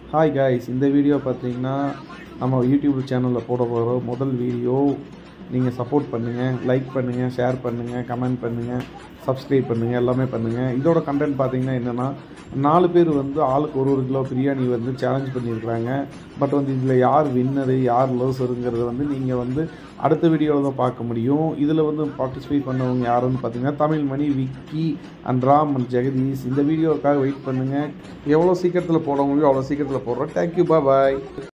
hi guys இந்த video பார்த்தீங்கன்னா நம்ம யூடியூப் சேனலில் போட போகிற முதல் வீடியோ நீங்கள் சப்போர்ட் பண்ணுங்கள் லைக் பண்ணுங்கள் ஷேர் பண்ணுங்கள் கமெண்ட் பண்ணுங்கள் சப்ஸ்கிரைப் பண்ணுங்கள் எல்லாமே பண்ணுங்கள் இதோட கண்டென்ட் பார்த்தீங்கன்னா என்னென்னா நாலு பேர் வந்து ஆளுக்கு ஒரு ஒரு கிலோ பிரியாணி வந்து சேலஞ்ச் பண்ணியிருக்கிறாங்க பட் வந்து இதில் யார் வின்னரு யார் லோசருங்கிறத வந்து நீங்கள் வந்து அடுத்த வீடியோவில் தான் பார்க்க முடியும் இதில் வந்து பார்ட்டிசிபேட் பண்ணவங்க யாருன்னு பார்த்தீங்கன்னா தமிழ்மணி விக்கி அண்ட் ராம் அண்ட் ஜெகதீஷ் இந்த வீடியோவுக்காக வெயிட் பண்ணுங்கள் எவ்வளோ சீக்கிரத்தில் போட முடியும் அவ்வளோ சீக்கிரத்தில் போடுறோம் தேங்க்யூ பாய்